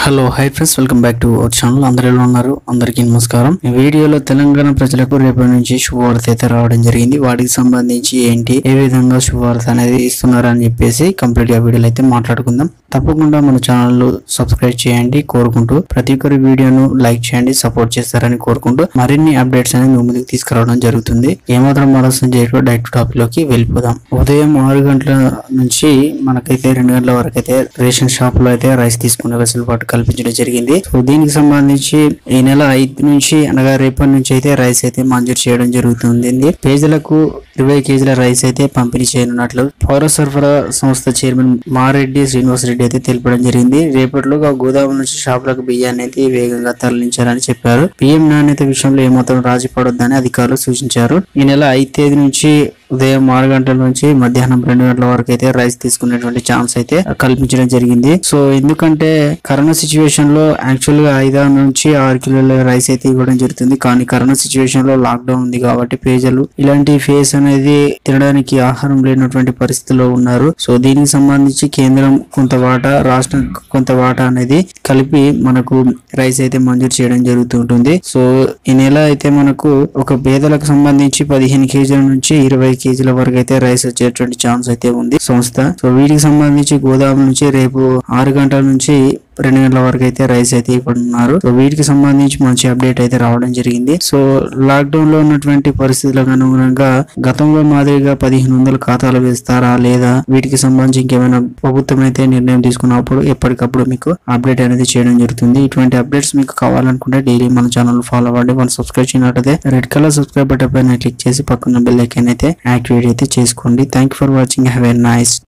hello hi friends welcome back to our channel అందరూ ఎలా ఉన్నారు అందరికీ నమస్కారం ఈ వీడియోలో తెలంగాణ ప్రజలకు రేపటి నుంచి శుభవార్త అయితే రావడం జరిగింది వాటికి సంబంధించి ఏంటి ఏ విధంగా శుభవార్త అనేది ఇస్తున్నారని చెప్పేసి కంప్లీట్ గా వీడియోలో అయితే మాట్లాడుకుందాం తప్పకుండా మన ఛానల్ సబ్స్క్రైబ్ చేయండి కోరుకుంటూ ప్రతి ఒక్కరి వీడియోను లైక్ చేయండి సపోర్ట్ చేస్తారని కోరుకుంటూ మరిన్ని అప్డేట్స్ అనేది మీ ముందుకు తీసుకురావడం జరుగుతుంది ఏమాత్రం ఆలస్యం చేయకుండా డైరెక్ట్ టాపిక్ లోకి వెళ్ళిపోదాం ఉదయం ఆరు గంటల నుంచి మనకైతే రెండు గంటల వరకు అయితే రేషన్ షాప్ లో అయితే రైస్ తీసుకునే వెసులుబాటు కల్పించడం జరిగింది సో దీనికి సంబంధించి ఈ నెల ఐదు నుంచి అనగా రేపటి నుంచి అయితే రైస్ అయితే మంజూరు చేయడం జరుగుతుంది పేజీలకు ఇరవై కేజీల రైస్ అయితే పంపిణీ చేయనున్నట్లు పౌర సరఫరా సంస్థ చైర్మన్ మారెడ్డి శ్రీనివాస్ రెడ్డి అయితే తెలపడం జరిగింది రేపటిలోగా గోదాముల నుంచి షాపులకు బియ్యాన్ని అయితే వేగంగా తరలించాలని చెప్పారు బియ్యం నాణ్యత విషయంలో ఏమాత్రం రాజీ పడొద్దని అధికారులు సూచించారు ఈ నెల ఐదు తేదీ నుంచి ఉదయం ఆరు గంటల నుంచి మధ్యాహ్నం రెండు గంటల వరకు అయితే రైస్ తీసుకునేటువంటి ఛాన్స్ అయితే కల్పించడం జరిగింది సో ఎందుకంటే కరోనా సిచ్యువేషన్ లో యాక్చువల్ గా ఐదు నుంచి ఆరు కిలోల రైస్ అయితే ఇవ్వడం జరుగుతుంది కానీ కరోనా సిచ్యువేషన్ లో లాక్ డౌన్ ఉంది కాబట్టి ప్రజలు ఇలాంటి ఫేస్ అనేది తినడానికి ఆహారం లేనటువంటి పరిస్థితిలో ఉన్నారు సో దీనికి సంబంధించి కేంద్రం కొంత వాటా రాష్ట్రం కొంత వాటా అనేది కలిపి మనకు రైస్ అయితే మంజూరు చేయడం జరుగుతుంటుంది సో ఈ నెల అయితే మనకు ఒక పేదలకు సంబంధించి పదిహేను కేజీల నుంచి ఇరవై కేజీల వరకు అయితే రైస్ వచ్చేటువంటి ఛాన్స్ అయితే ఉంది సంస్థ సో వీటికి సంబంధించి గోదాము నుంచి రేపు ఆరు గంటల నుంచి రెండు గంటల వరకు అయితే రైస్ అయితే ఇవ్వనున్నారు సో వీటికి సంబంధించి మంచి అప్డేట్ అయితే రావడం జరిగింది సో లాక్ డౌన్ లో ఉన్నటువంటి పరిస్థితులకు అనుగుణంగా గతంలో మాదిరిగా పదిహేను వందల ఖాతాలు వేస్తారా లేదా వీటికి సంబంధించి ఇంకేమైనా ప్రభుత్వం అయితే నిర్ణయం తీసుకున్నప్పుడు ఎప్పటికప్పుడు మీకు అప్డేట్ అనేది చేయడం జరుగుతుంది ఇటువంటి అప్డేట్స్ మీకు కావాలనుకుంటే డైలీ మన ఛానల్ ఫాలో అవ్వండి మనం సబ్స్క్రైబ్ చేయనట్లయితే రెడ్ కలర్ సబ్స్క్రైబ్ బటన్ పైన క్లిక్ చేసి పక్కన బెల్ ఐకాన్ అయితే యాక్టివేట్ అయితే చేసుకోండి thank for watching have a nice